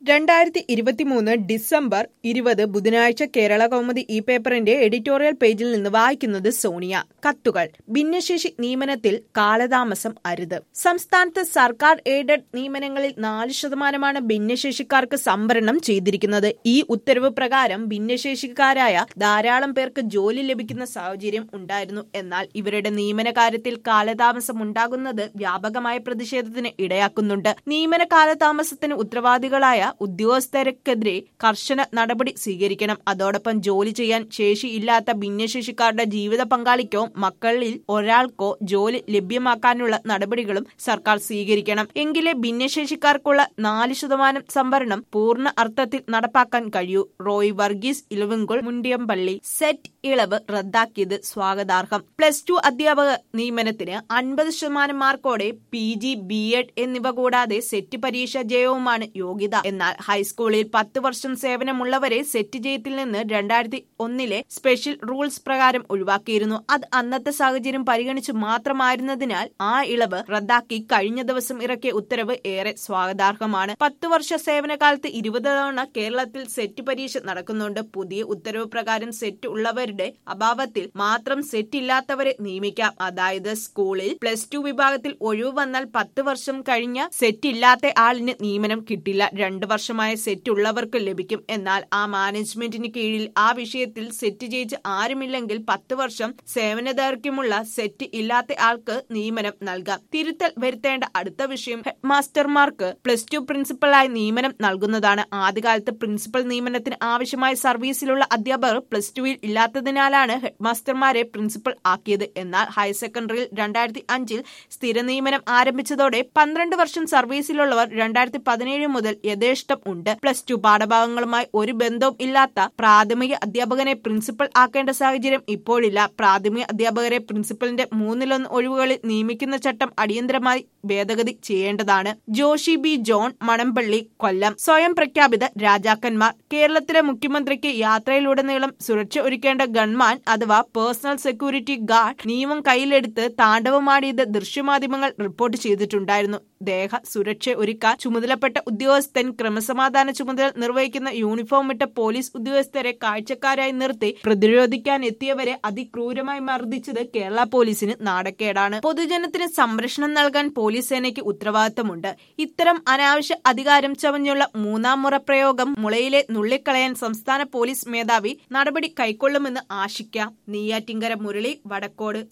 രണ്ടായിരത്തി ഇരുപത്തിമൂന്ന് ഡിസംബർ ഇരുപത് ബുധനാഴ്ച കേരള കൗമുദി ഈ പേപ്പറിന്റെ എഡിറ്റോറിയൽ പേജിൽ നിന്ന് വായിക്കുന്നത് സോണിയ കത്തുകൾ ഭിന്നശേഷി നിയമനത്തിൽ കാലതാമസം അരുത് സംസ്ഥാനത്ത് സർക്കാർ എയ്ഡഡ് നിയമനങ്ങളിൽ നാല് ശതമാനമാണ് ഭിന്നശേഷിക്കാർക്ക് സംവരണം ചെയ്തിരിക്കുന്നത് ഈ ഉത്തരവ് പ്രകാരം ഭിന്നശേഷിക്കാരായ ധാരാളം പേർക്ക് ജോലി ലഭിക്കുന്ന സാഹചര്യം ഉണ്ടായിരുന്നു എന്നാൽ ഇവരുടെ നിയമന കാര്യത്തിൽ കാലതാമസം ഉണ്ടാകുന്നത് വ്യാപകമായ പ്രതിഷേധത്തിന് ഇടയാക്കുന്നുണ്ട് നിയമന കാലതാമസത്തിന് ഉത്തരവാദികളായ ഉദ്യോഗസ്ഥർക്കെതിരെ കർശന നടപടി സ്വീകരിക്കണം അതോടൊപ്പം ജോലി ചെയ്യാൻ ശേഷിയില്ലാത്ത ഭിന്നശേഷിക്കാരുടെ ജീവിത പങ്കാളിക്കോ മക്കളിൽ ഒരാൾക്കോ ജോലി ലഭ്യമാക്കാനുള്ള നടപടികളും സർക്കാർ സ്വീകരിക്കണം എങ്കിലേ ഭിന്നശേഷിക്കാർക്കുള്ള നാല് ശതമാനം സംവരണം പൂർണ്ണ അർത്ഥത്തിൽ നടപ്പാക്കാൻ കഴിയൂ റോയ് വർഗീസ് ഇലവുങ്കുൾ മുണ്ടിയമ്പള്ളി സെറ്റ് ഇളവ് റദ്ദാക്കിയത് സ്വാഗതാർഹം പ്ലസ് ടു അധ്യാപക നിയമനത്തിന് അൻപത് ശതമാനം മാർക്കോടെ പി ജി ബി എഡ് എന്നിവ കൂടാതെ സെറ്റ് പരീക്ഷ ജയവുമാണ് യോഗ്യത എന്നാൽ ഹൈസ്കൂളിൽ പത്ത് വർഷം സേവനമുള്ളവരെ സെറ്റ് ജയത്തിൽ നിന്ന് രണ്ടായിരത്തി ഒന്നിലെ സ്പെഷ്യൽ റൂൾസ് പ്രകാരം ഒഴിവാക്കിയിരുന്നു അത് അന്നത്തെ സാഹചര്യം പരിഗണിച്ച് മാത്രമായിരുന്നതിനാൽ ആ ഇളവ് റദ്ദാക്കി കഴിഞ്ഞ ദിവസം ഇറക്കിയ ഉത്തരവ് ഏറെ സ്വാഗതാർഹമാണ് പത്ത് വർഷ സേവനകാലത്ത് ഇരുപത് തവണ കേരളത്തിൽ സെറ്റ് പരീക്ഷ നടക്കുന്നുണ്ട് പുതിയ ഉത്തരവ് പ്രകാരം സെറ്റ് ഉള്ളവരുടെ അഭാവത്തിൽ മാത്രം സെറ്റ് ഇല്ലാത്തവരെ നിയമിക്കാം അതായത് സ്കൂളിൽ പ്ലസ് ടു വിഭാഗത്തിൽ ഒഴിവ് വന്നാൽ പത്ത് വർഷം കഴിഞ്ഞ സെറ്റ് ഇല്ലാത്ത ആളിന് നിയമനം കിട്ടില്ല രണ്ടു വർഷമായ സെറ്റ് ഉള്ളവർക്ക് ലഭിക്കും എന്നാൽ ആ മാനേജ്മെന്റിന് കീഴിൽ ആ വിഷയത്തിൽ സെറ്റ് ജയിച്ച് ആരുമില്ലെങ്കിൽ പത്ത് വർഷം സേവന ദൈർഘ്യമുള്ള സെറ്റ് ഇല്ലാത്ത ആൾക്ക് നിയമനം നൽകാം തിരുത്തൽ വരുത്തേണ്ട അടുത്ത വിഷയം ഹെഡ് മാസ്റ്റർമാർക്ക് പ്ലസ് ടു പ്രിൻസിപ്പലായി നിയമനം നൽകുന്നതാണ് ആദ്യകാലത്ത് പ്രിൻസിപ്പൽ നിയമനത്തിന് ആവശ്യമായ സർവീസിലുള്ള അധ്യാപകർ പ്ലസ് ടുവിൽ ഇല്ലാത്തതിനാലാണ് ഹെഡ് മാസ്റ്റർമാരെ പ്രിൻസിപ്പൽ ആക്കിയത് എന്നാൽ ഹയർ സെക്കൻഡറിയിൽ രണ്ടായിരത്തി അഞ്ചിൽ സ്ഥിര നിയമനം ആരംഭിച്ചതോടെ പന്ത്രണ്ട് വർഷം സർവീസിലുള്ളവർ രണ്ടായിരത്തി പതിനേഴ് മുതൽ യഥേഷ്ടം ഉണ്ട് പ്ലസ് ടു പാഠഭാഗങ്ങളുമായി ഒരു ബന്ധവും ഇല്ലാത്ത പ്രാഥമിക അധ്യാപകനെ പ്രിൻസിപ്പൽ ആക്കേണ്ട സാഹചര്യം ഇപ്പോഴില്ല പ്രാഥമിക അധ്യാപകരെ പ്രിൻസിപ്പലിന്റെ മൂന്നിലൊന്ന് ഒഴിവുകളിൽ നിയമിക്കുന്ന ചട്ടം അടിയന്തരമായി ഭേദഗതി ചെയ്യേണ്ടതാണ് ജോഷി ബി ജോൺ മണമ്പള്ളി കൊല്ലം സ്വയം പ്രഖ്യാപിത രാജാക്കന്മാർ കേരളത്തിലെ മുഖ്യമന്ത്രിക്ക് യാത്രയിലുടനീളം സുരക്ഷ ഒരുക്കേണ്ട ഗൺമാൻ അഥവാ പേഴ്സണൽ സെക്യൂരിറ്റി ഗാർഡ് നിയമം കയ്യിലെടുത്ത് താണ്ഡവമാടിയത് ദൃശ്യമാധ്യമങ്ങൾ റിപ്പോർട്ട് ചെയ്തിട്ടുണ്ടായിരുന്നു ദേഹ സുരക്ഷ ഒരുക്കാൻ ചുമതലപ്പെട്ട ഉദ്യോഗസ്ഥൻ ക്രമസമാധാന ചുമതല നിർവഹിക്കുന്ന യൂണിഫോം ഇട്ട പോലീസ് ഉദ്യോഗസ്ഥരെ കാഴ്ചക്കാരായി നിർത്തി പ്രതിരോധിക്കാൻ എത്തിയവരെ അതിക്രൂരമായി മർദ്ദിച്ചത് കേരള പോലീസിന് നാടക്കേടാണ് പൊതുജനത്തിന് സംരക്ഷണം നൽകാൻ പോലീസ് സേനയ്ക്ക് ഉത്തരവാദിത്തമുണ്ട് ഇത്തരം അനാവശ്യ അധികാരം ചവഞ്ഞുള്ള മൂന്നാം മുറ പ്രയോഗം മുളയിലെ നുള്ളിക്കളയാൻ സംസ്ഥാന പോലീസ് മേധാവി നടപടി കൈക്കൊള്ളുമെന്ന് ആശിക്കാം നെയ്യാറ്റിങ്കര മുരളി വടക്കോട്